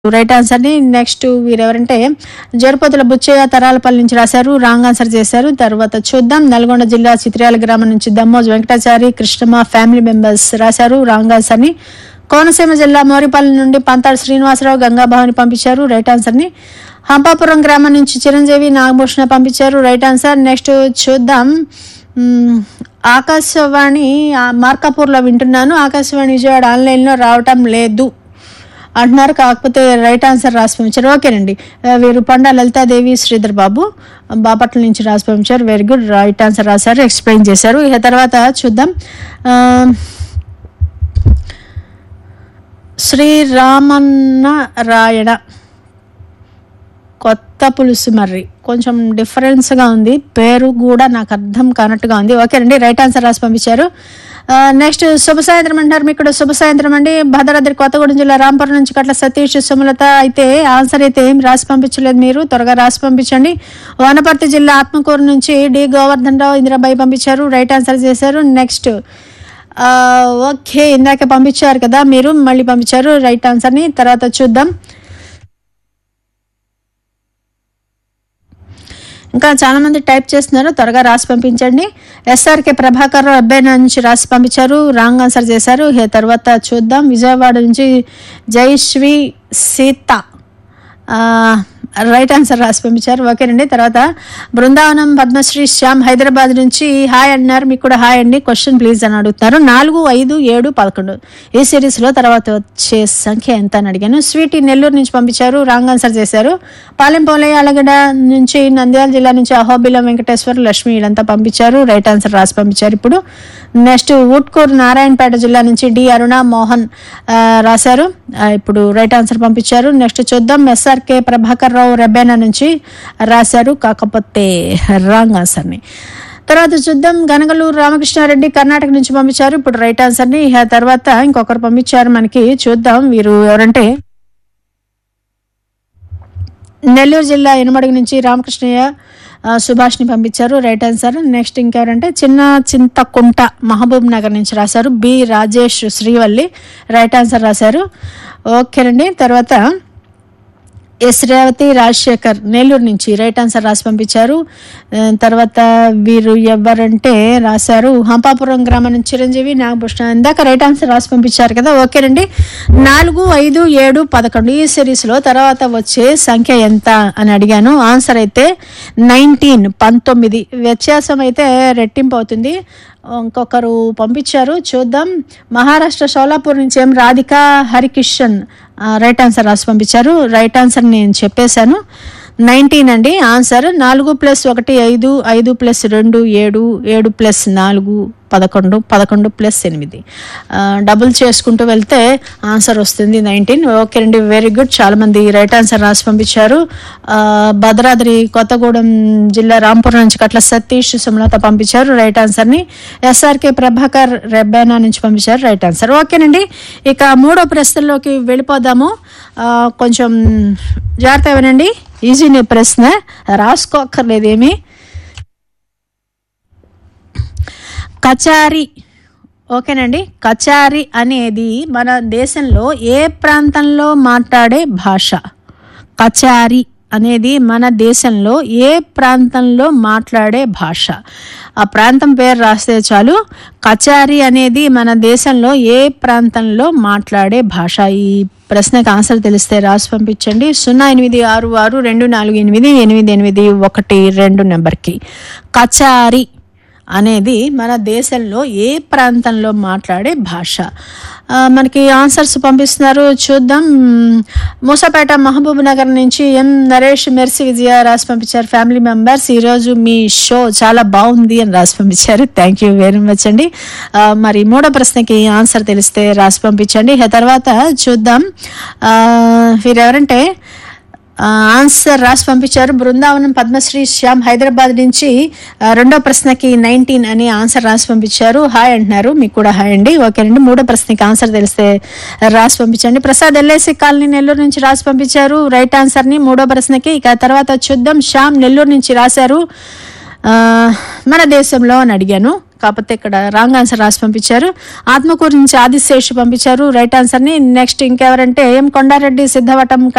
right answer ని next వీరెవరంటే జరుపతుల బుచ్చయ్య తరాలపల్లి నుంచి రాశారు రాంగ్ ఆన్సర్ చేశారు తర్వాత చూద్దాం నల్గొండ జిల్లా చిత్రాల గ్రామం నుంచి దమ్మోజ్ వెంకటాచారి కృష్ణమ్మ ఫ్యామిలీ మెంబర్స్ రాశారు రాంగ్ ఆన్సర్ ని కోనసీమ జిల్లా మోరిపల్లి నుండి పంతాడు శ్రీనివాసరావు గంగాభావని పంపించారు రైట్ ఆన్సర్ ని హంపాపురం గ్రామం నుంచి చిరంజీవి నాగభూషణ పంపించారు రైట్ ఆన్సర్ నెక్స్ట్ చూద్దాం మ్మ్, ఆకాశవాణి ఆ, మార్కాపూర్లో వింటున్నాను ఆకాశవాణి విజయవాడ ఆన్లైన్లో రావటం లేదు అంటున్నారు కాకపోతే రైట్ ఆన్సర్ రాసి పంపించారు ఓకేనండి ఆ, వీరు పండా లలితాదేవి శ్రీధర్ బాబు బాపట్ల నుంచి రాసి పంపించారు వెరీ గుడ్ రైట్ ఆన్సర్ రాశారు ఎక్స్ప్లెయిన్ చేశారు ఇక తర్వాత చూద్దాం ఆ, శ్రీరామన్న రాయణ కొత్త పులుసు మర్రి కొంచెం డిఫరెన్స్గా ఉంది పేరు కూడా నాకు అర్థం కానట్టుగా ఉంది ఓకేనండి రైట్ ఆన్సర్ రాసి పంపించారు నెక్స్ట్ శుభ సాయంత్రం అంటారు మీకు ఇక్కడ శుభ సాయంత్రం అండి భద్రాద్రి కొత్తగూడెం జిల్లా రాంపురం నుంచి కట్ల సతీష్ సుమలత అయితే ఆన్సర్ అయితే ఏం రాసి పంపించలేదు మీరు త్వరగా రాసి పంపించండి వనపర్తి జిల్లా ఆత్మకూరు నుంచి డి గోవర్ధన్ రావు ఇందిరాబాయి పంపించారు రైట్ ఆన్సర్ చేశారు నెక్స్ట్ ఓకే ఇందాక పంపించారు కదా మీరు మళ్ళీ పంపించారు రైట్ ఆన్సర్ని తర్వాత చూద్దాం ఇంకా చాలా మంది టైప్ చేస్తున్నారు త్వరగా రాసి పంపించండి ఎస్ఆర్కే ప్రభాకర్ రావు అబ్బాయి నుంచి రాసి పంపించారు రాంగ్ ఆన్సర్ చేశారు హే తర్వాత చూద్దాం విజయవాడ నుంచి జయశ్రీ సీత ఆ, రైట్ ఆన్సర్ రాసి పంపించారు ఓకేనండి తర్వాత బృందావనం పద్మశ్రీ శ్యామ్ హైదరాబాద్ నుంచి హాయ్ అన్నారు మీకు కూడా హాయ్ అండి క్వశ్చన్ ప్లీజ్ అని అడుగుతున్నారు నాలుగు ఐదు ఏడు పదకొండు ఈ సిరీస్లో తర్వాత వచ్చే సంఖ్య ఎంత అని అడిగాను స్వీటీ నెల్లూరు నుంచి పంపించారు రాంగ్ ఆన్సర్ చేశారు పాలెం పోలయ్య అలగడ నుంచి నంద్యాల జిల్లా నుంచి అహోబిలం వెంకటేశ్వర లక్ష్మి వీళ్ళంతా పంపించారు రైట్ ఆన్సర్ రాసి పంపించారు ఇప్పుడు నెక్స్ట్ వుట్కూరు నారాయణపేట జిల్లా నుంచి డి అరుణ మోహన్ ఆ, రాశారు ఆ, ఇప్పుడు రైట్ ఆన్సర్ పంపించారు నెక్స్ట్ చూద్దాం ఎస్ఆర్కే ప్రభాకర్ రావు రెబ్బేనా నుంచి రాశారు కాకపోతే రాంగ్ ఆన్సర్ని తర్వాత చూద్దాం గనగలూరు రామకృష్ణారెడ్డి కర్ణాటక నుంచి పంపించారు ఇప్పుడు రైట్ ఆన్సర్ని ఆ తర్వాత ఇంకొకరు పంపించారు మనకి చూద్దాం వీరు ఎవరంటే నెల్లూరు జిల్లా ఎనుమడుగు నుంచి రామకృష్ణయ్య ఆ, సుభాష్ని పంపించారు రైట్ ఆన్సర్ నెక్స్ట్ ఇంకెవరంటే చిన్న చింతకుంట మహబూబ్ నగర్ నుంచి రాశారు B Rajesh Srivalli right answer రాశారు ఓకేనండి తర్వాత ఎస్ రేవతి రాజశేఖర్ నెల్లూరు నుంచి రైట్ ఆన్సర్ రాసి పంపించారు ఆ, తర్వాత వీరు ఎవరంటే రాశారు హంపాపురం గ్రామం నుంచి చిరంజీవి నాగభూషణ ఇందాక రైట్ ఆన్సర్ రాసి పంపించారు కదా ఓకేనండి నాలుగు ఐదు ఏడు పదకొండు ఈ సిరీస్లో తర్వాత వచ్చే సంఖ్య ఎంత అని అడిగాను ఆన్సర్ అయితే నైన్టీన్ పంతొమ్మిది వ్యత్యాసం అయితే రెట్టింపు అవుతుంది ఇంకొకరు పంపించారు చూద్దాం మహారాష్ట్ర షోలాపూర్ నుంచి ఏం రాధిక హరికిషన్ ఆ, రైట్ ఆన్సర్ రాసి పంపించారు రైట్ ఆన్సర్ నేను చెప్పేశాను నైన్టీన్ అండి ఆన్సర్ నాలుగు ప్లస్ ఒకటి ఐదు ఐదు ప్లస్ రెండు ఏడు ఏడు ప్లస్ నాలుగు పదకొండు పదకొండు ప్లస్ ఎనిమిది ఆ, డబుల్ చేసుకుంటూ వెళ్తే ఆన్సర్ వస్తుంది నైన్టీన్ ఓకే అండి వెరీ గుడ్ చాలా మంది రైట్ ఆన్సర్ రాసి పంపించారు ఆ, భద్రాద్రి కొత్తగూడెం జిల్లా రాంపురం నుంచి కట్ల సతీష్ సుమలత పంపించారు రైట్ ఆన్సర్ని ఎస్ఆర్కే ప్రభాకర్ రెబ్బానా నుంచి పంపించారు రైట్ ఆన్సర్ ఓకేనండి ఇక మూడో ప్రశ్నలోకి వెళ్ళిపోదాము ఆ, కొంచెం జాగ్రత్త వినండి ఈజీనే ప్రశ్న రాసుకోక్కర్లేదు ఏమీ కచారి ఓకేనండి కచారి అనేది మన దేశంలో ఏ ప్రాంతంలో మాట్లాడే భాష కచారి అనేది మన దేశంలో ఏ ప్రాంతంలో మాట్లాడే భాష ఆ ప్రాంతం పేరు రాస్తే చాలు కచారి అనేది మన దేశంలో ఏ ప్రాంతంలో మాట్లాడే భాష ఈ ప్రశ్నకు ఆన్సర్ తెలిస్తే రాసి పంపించండి సున్నా ఎనిమిది ఆరు ఆరు రెండు నాలుగు ఎనిమిది ఎనిమిది ఎనిమిది ఒకటి రెండు నెంబర్కి కచారి అనేది మన దేశంలో ఏ ప్రాంతంలో మాట్లాడే భాష ఆ, మనకి ఆన్సర్స్ పంపిస్తున్నారు చూద్దాం మూసాపేట మహబూబ్ నగర్ నుంచి ఎం నరేష్ మెర్సి విజయ రాసి పంపించారు ఫ్యామిలీ మెంబర్స్ ఈరోజు మీ షో చాలా బాగుంది అని రాసి పంపించారు థ్యాంక్ యూ వెరీ మచ్ అండి ఆ, మరి మూడో ప్రశ్నకి ఆన్సర్ తెలిస్తే రాసి పంపించండి ఆ తర్వాత చూద్దాం ఆ, వీరెవరంటే ఆ, ఆన్సర్ రాసి పంపించారు బృందావనం పద్మశ్రీ శ్యామ్ హైదరాబాద్ నుంచి ఆ, రెండో ప్రశ్నకి నైన్టీన్ అని ఆన్సర్ రాసి పంపించారు హాయ్ అంటున్నారు మీకు కూడా హాయ్ అండి ఓకేనండి మూడో ప్రశ్నకి ఆన్సర్ తెలిస్తే రాసి పంపించండి ప్రసాద్ ఎల్ఐసి కాలనీ నెల్లూరు నుంచి రాసి పంపించారు రైట్ ఆన్సర్ని మూడో ప్రశ్నకి ఇక తర్వాత చూద్దాం శ్యామ్ నెల్లూరు నుంచి రాశారు ఆ, మన దేశంలో అని అడిగాను కాకపోతే ఇక్కడ రాంగ్ ఆన్సర్ రాసి పంపించారు ఆత్మకూరు నుంచి ఆదిశేష్ పంపించారు రైట్ ఆన్సర్ని నెక్స్ట్ ఇంకెవరంటే ఎం కొండారెడ్డి సిద్ధవటం